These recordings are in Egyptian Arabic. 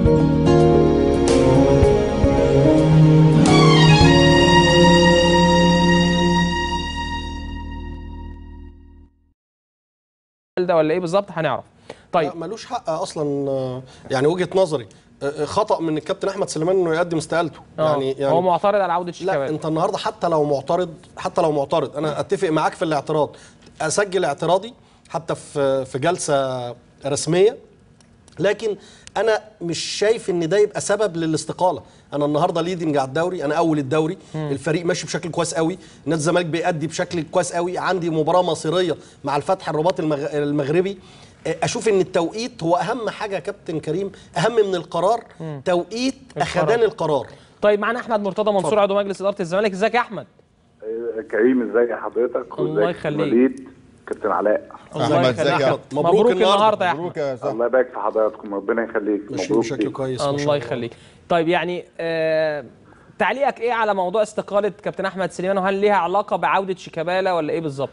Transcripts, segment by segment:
ده ولا ايه بالظبط هنعرف طيب لا ملوش حق اصلا آه، يعني وجهه نظري آه، آه، خطا من الكابتن احمد سليمان انه يقدم استقالته آه. يعني يعني هو معترض على عوده لا شيكابالا انت النهارده حتى لو معترض حتى لو معترض انا اتفق معاك في الاعتراض اسجل اعتراضي حتى في في جلسه رسميه لكن انا مش شايف ان ده يبقى سبب للاستقاله انا النهارده ليدنج على الدوري انا اول الدوري الفريق ماشي بشكل كويس قوي نادي الزمالك بيأدي بشكل كويس قوي عندي مباراه مصيريه مع الفتح الرباط المغ... المغربي اشوف ان التوقيت هو اهم حاجه يا كابتن كريم اهم من القرار توقيت اخدان القرار طيب معانا احمد مرتضى منصور عضو مجلس اداره الزمالك ازيك يا احمد آه، كريم ازي حضرتك الله وازيك يخليك. وليد كابتن علاء أحمد، الله ازيك يخليك يا أحمد؟ مبروك, مبروك النهارده النهاردة. يا احمد مبروك يا صاحبي الله يبارك في حضراتكم ربنا يخليك ماشي مبروك بشكل ليك. كويس ما شاء الله يخليك طيب يعني آه تعليقك ايه على موضوع استقاله كابتن احمد سليمان وهل ليها علاقه بعوده شيكابالا ولا ايه بالظبط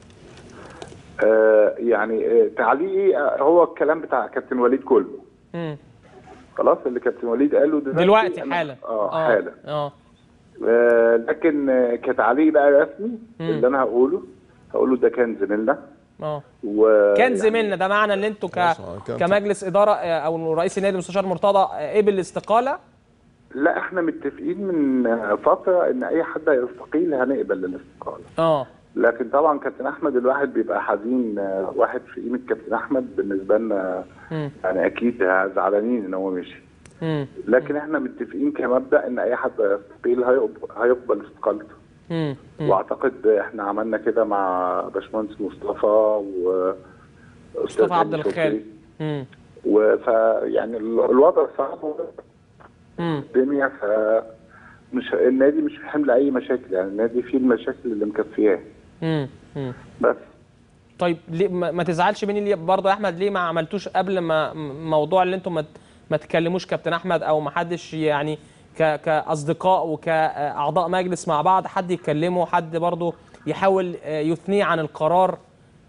آه يعني آه تعليقي آه، هو الكلام بتاع كابتن وليد كله مم. خلاص اللي كابتن وليد قاله دلوقتي دلوقتي أنا- حالا اه حالا اه آه لكن آه كتعليق بقى رسمي اللي انا هقوله هقوله ده كان زميلنا اه و كان زميلنا ده معنى ان انتوا ك... خلاص، آه، كان- كمجلس اداره آه، او رئيس النادي المستشار مرتضى آه، قبل الاستقاله لا احنا متفقين من آه، فتره ان اي حد هيستقيل هنقبل الاستقاله اه لكن طبعا كابتن احمد الواحد بيبقى حزين آه، واحد في قيمه كابتن احمد بالنسبه لنا مم. يعني اكيد زعلانين ان هو مشي مم. لكن احنا متفقين كمبدا ان اي حد يستقيل هيقب- هيقبل استقالته مم. مم. واعتقد احنا عملنا كده مع باشمهندس مصطفى و أستاذ مصطفى عبد هاني شكري. الخالق مم. وف يعني ال- الوضع صعب مم. الدنيا ف مش النادي مش في حمل اي مشاكل يعني النادي فيه المشاكل اللي مكفياه مم. مم. بس طيب ليه ما, ما تزعلش مني ليه برضه يا احمد ليه ما عملتوش قبل ما م- موضوع اللي انتم ما, ت- ما تكلموش كابتن احمد او ما حدش يعني ك كاصدقاء وكاعضاء مجلس مع بعض حد يكلمه حد برضه يحاول آه، يثنيه عن القرار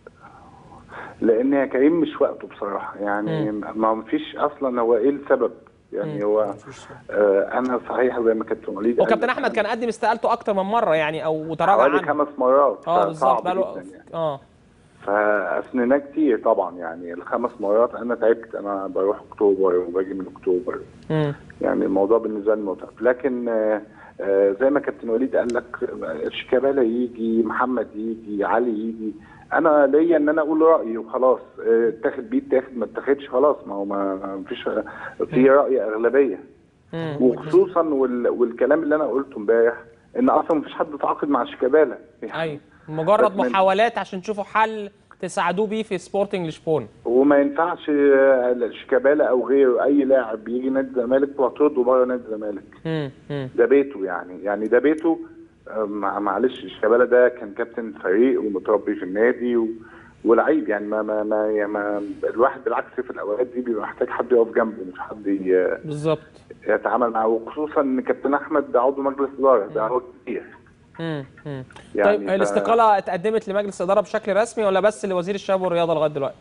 لان يا كريم مش وقته بصراحه يعني ما فيش اصلا هو ايه السبب يعني هو آه انا صحيح زي ما كابتن وليد وكابتن قال، احمد كان قدم استقالته اكتر من مره يعني او تراجع حوالي عنها خمس مرات اه بالظبط فصعب بقاله جدا يعني اه فاثنيناه كتير طبعا يعني الخمس مرات انا تعبت انا بروح اكتوبر وباجي من اكتوبر مم. يعني الموضوع بالنسبه لي متعب لكن آه، آه، زي ما كابتن وليد قال لك آه، شيكابالا يجي محمد يجي علي يجي انا ليا ان انا اقول رايي وخلاص آه، اتاخد بيه اتاخد ما اتاخدش خلاص ما هو ما ما فيش في راي اغلبيه مم. وخصوصا وال والكلام اللي انا قلته امبارح ان اصلا ما فيش حد تعاقد مع شيكابالا ايوه مجرد بس من- محاولات عشان تشوفوا حل تساعدوه بيه في سبورتنج لشبون وما ينفعش آه، شيكابالا او غيره اي لاعب بيجي نادي الزمالك وهترده بره نادي الزمالك مم. مم. ده بيته يعني يعني ده بيته آه، مع- معلش شيكابالا ده كان كابتن فريق ومتربي في النادي و... ولعيب يعني ما ما ما, يعني ما الواحد بالعكس في الاوقات دي بيبقى محتاج حد يقف جنبه مش حد ي- بالظبط يتعامل معاه وخصوصا ان كابتن احمد ده عضو مجلس اداره ده هو كبير مم. مم. يعني طيب ف- الاستقاله اتقدمت لمجلس الاداره بشكل رسمي ولا بس لوزير الشباب والرياضه لغايه دلوقتي؟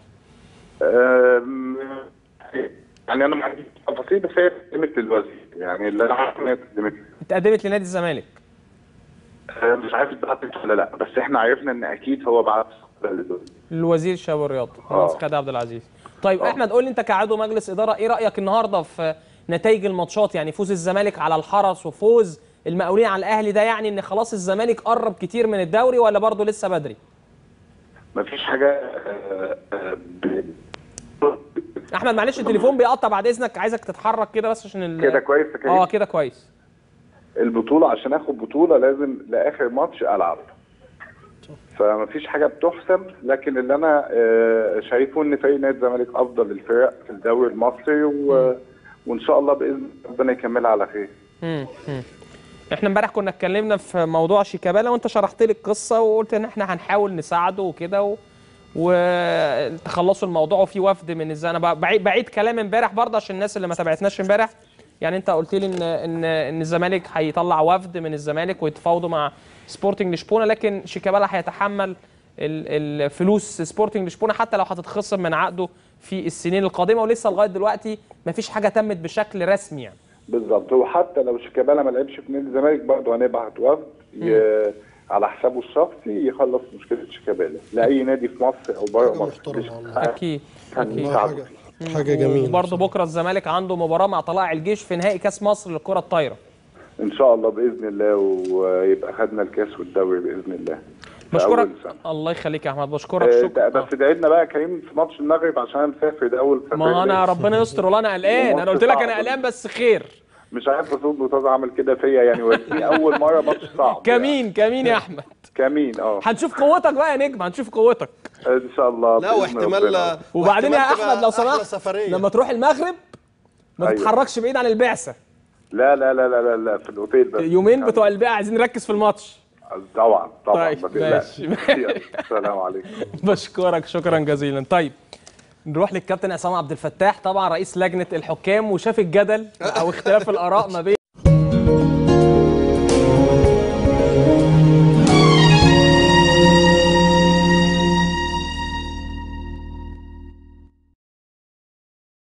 آم، يعني انا ما عنديش تفاصيل بس هي قدمت للوزير يعني اللي انا عارف ان هي قدمت اتقدمت لنادي الزمالك آه، مش عارف اتبعتت ولا لا بس احنا عرفنا ان اكيد هو بعت للوزير لوزير الشباب والرياضه آه. مهندس خالد عبد العزيز طيب احمد قول لي انت كعضو مجلس اداره ايه رايك النهارده في نتائج الماتشات يعني فوز الزمالك على الحرس وفوز المقاولين على الاهلي ده يعني ان خلاص الزمالك قرب كتير من الدوري ولا برضه لسه بدري؟ مفيش حاجه آه، آه، ب- احمد معلش التليفون بيقطع بعد اذنك عايزك تتحرك كده بس عشان ال... كده كويس يا كريم اه كده كويس البطوله عشان اخد بطوله لازم لاخر ماتش العب فمفيش حاجه بتحسم لكن اللي انا آه، شايفه ان فريق نادي الزمالك افضل الفرق في الدوري المصري و... وان شاء الله باذن ربنا يكملها على خير مم. مم. احنا امبارح كنا اتكلمنا في موضوع شيكابالا وانت شرحت لي القصه وقلت ان احنا هنحاول نساعده وكده و... وتخلصوا الموضوع وفي وفد من الز... انا بعيد بعيد كلام امبارح برضه عشان الناس اللي ما تابعتناش امبارح يعني انت قلت لي ان ان ان الزمالك هيطلع وفد من الزمالك ويتفاوضوا مع سبورتنج لشبونه لكن شيكابالا هيتحمل ال- الفلوس سبورتنج لشبونه حتى لو هتتخصم من عقده في السنين القادمه ولسه لغايه دلوقتي ما فيش حاجه تمت بشكل رسمي يعني بالظبط وحتى لو شيكابالا ما لعبش في نادي الزمالك برضه هنبعت وفد ي- على حسابه الشخصي يخلص مشكله شيكابالا لاي نادي في مصر او بره حاجة مصر محترمة والله. اكيد اكيد هنساعده حاجه فيه. حاجه جميله وبرضه بكره الزمالك عنده مباراه مع طلائع الجيش في نهائي كاس مصر للكره الطايره ان شاء الله باذن الله ويبقى خدنا الكاس والدوري باذن الله في بشكرك أول سنة. الله يخليك يا احمد بشكرك آه، شكرا ده- بس ادعي لنا بقى يا كريم في ماتش المغرب عشان انا مسافر ده اول سفر ما انا ليا. ربنا يستر والله انا قلقان انا قلت لك انا قلقان بس خير مش عارف اصول مرتضى عمل كده فيا يعني ودي اول مره ماتش صعب كمين كمين يا احمد كمين اه هنشوف قوتك بقى يا نجم هنشوف قوتك ان شاء الله لا بإذن واحتمال ربنا. وبعدين يا واحتمال تبقى احمد لو أحلى سمحت سفريه لما تروح المغرب ما أيوة. تتحركش بعيد عن البعثه لا لا لا لا لا, لا في الاوتيل بس يومين بتوع البيع عايزين نركز في الماتش طبعا طبعا طيب، ما تقلقش. ماشي. يلا، السلام عليكم بشكرك شكرا جزيلا طيب نروح للكابتن عصام عبد الفتاح طبعا رئيس لجنه الحكام وشاف الجدل او اختلاف الاراء ما بين